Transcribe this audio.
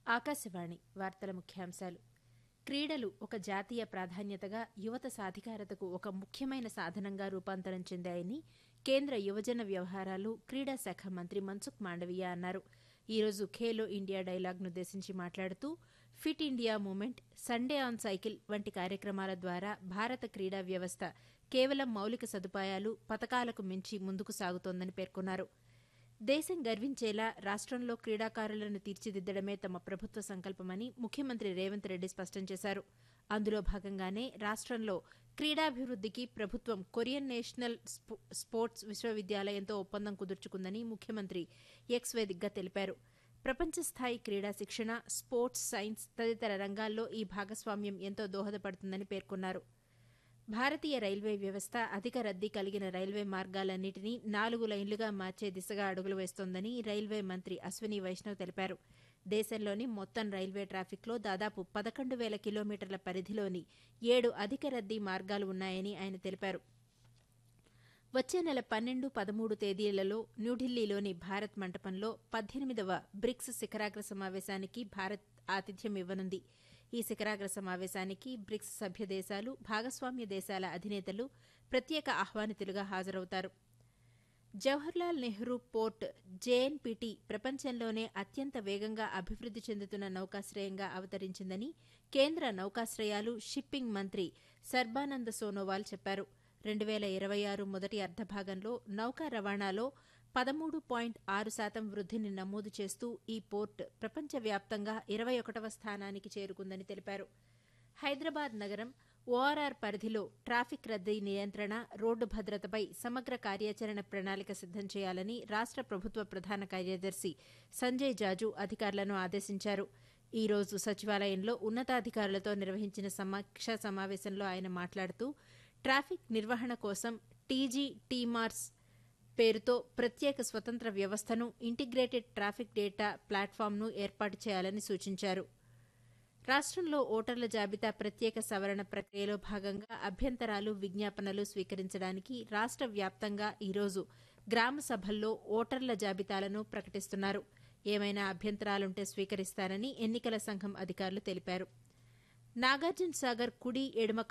ఆకాశవాణి వార్తల ముఖ్యాంశాలు క్రీడలు ఒక జాతీయ ప్రాధాన్యతగా యువత సాధికారతకు ఒక ముఖ్యమైన సాధనంగా రూపాంతరం చెందాయని కేంద్ర యువజన వ్యవహారాలు క్రీడా శాఖ మంత్రి మన్సుఖ్ మాండవీయ అన్నారు ఈ రోజు ఖేలో ఇండియా డైలాగ్నుద్దేశించి మాట్లాడుతూ fit India movement Sunday on cycle వంటి కార్యక్రమాల ద్వారా భారత క్రీడా వ్యవస్థ కేవలం మౌలిక సదుపాయాలు పథకాలకు మించి ముందుకు సాగుతోందని పేర్కొన్నారు దేశం గర్వించేలా రాష్టంలో క్రీడాకారులను తీర్చిదిద్దడమే తమ ప్రభుత్వ సంకల్పమని ముఖ్యమంత్రి రేవంత్ రెడ్డి స్పష్టం చేశారు అందులో భాగంగానే రాష్టంలో క్రీడాభివృద్దికి ప్రభుత్వం కొరియన్ నేషనల్ స్పోర్ట్స్ విశ్వవిద్యాలయంతో ఒప్పందం కుదుర్చుకుందని ముఖ్యమంత్రి ఎక్స్ వేదికగా తెలిపారు ప్రపంచ స్థాయి క్రీడా శిక్షణ స్పోర్ట్స్ సైన్స్ తదితర రంగాల్లో ఈ భాగస్వామ్యం ఎంతో దోహదపడుతుందని పేర్కొన్నారు భారతీయ రైల్వే వ్యవస్థ అధిక రద్దీ కలిగిన రైల్వే మార్గాలన్నింటినీ నాలుగు లైన్లుగా మార్చే దిశగా అడుగులు వేస్తోందని రైల్వే మంత్రి అశ్వనీ వైష్ణవ్ తెలిపారు దేశంలోని మొత్తం రైల్వే ట్రాఫిక్లో దాదాపు పదకొండు వేల కిలోమీటర్ల పరిధిలోని ఏడు అధిక రద్దీ మార్గాలు ఉన్నాయని ఆయన తెలిపారు వచ్చే నెల పన్నెండు పదమూడు తేదీలలో న్యూఢిల్లీలోని భారత్ మంటపంలో పద్దెనిమిదవ బ్రిక్స్ శిఖరాగ్ర సమావేశానికి భారత్ ఆతిథ్యం ఇవ్వనుంది ఈ శిఖరాగ్ర సమావేశానికి బ్రిక్స్ సభ్య దేశాలు భాగస్వామ్య దేశాల అధినేతలు ప్రత్యేక ఆహ్వానితులుగా హాజరవుతారు జవహర్లాల్ నెహ్రూ పోర్ట్ జేఎన్పీటీ ప్రపంచంలోనే అత్యంత వేగంగా అభివృద్ది చెందుతున్న నౌకాశ్రయంగా అవతరించిందని కేంద్ర నౌకాశ్రయాలు షిప్పింగ్ మంత్రి సర్బానంద సోనోవాల్ చెప్పారు రెండు వేల ఇరవై ఆరు మొదటి అర్ధభాగంలో నౌకా రవాణాలో పదమూడు పాయింట్ ఆరు శాతం వృద్దిని నమోదు చేస్తూ ఈ పోర్ట్ ప్రపంచవ్యాప్తంగా ఇరవై ఒకటవ స్థానానికి చేరుకుందని తెలిపారు హైదరాబాద్ నగరం ఓఆర్ఆర్ పరిధిలో ట్రాఫిక్ రద్దీ నియంత్రణ రోడ్డు భద్రతపై సమగ్ర కార్యాచరణ ప్రణాళిక సిద్దం చేయాలని రాష్ట ప్రభుత్వ ప్రధాన కార్యదర్శి సంజయ్ జాజు అధికారులను ఆదేశించారు ఈ రోజు సచివాలయంలో ఉన్నతాధికారులతో నిర్వహించిన సమీక్షా సమావేశంలో ఆయన మాట్లాడుతూ ట్రాఫిక్ నిర్వహణ కోసం టీజీ టీమార్స్ పేరుతో ప్రత్యేక స్వతంత్ర వ్యవస్థను ఇంటిగ్రేటెడ్ ట్రాఫిక్ డేటా ప్లాట్ఫామ్ను ఏర్పాటు చేయాలని సూచించారు రాష్టంలో ఓటర్ల జాబితా ప్రత్యేక సవరణ ప్రక్రియలో భాగంగా అభ్యంతరాలు విజ్ఞాపనలు స్వీకరించడానికి రాష్ట వ్యాప్తంగా ఈరోజు గ్రామ సభల్లో ఓటర్ల జాబితాలను ప్రకటిస్తున్నారు ఏమైనా అభ్యంతరాలుంటే స్వీకరిస్తారని ఎన్నికల సంఘం అధికారులు తెలిపారు నాగార్జున సాగర్ కుడి ఎడమ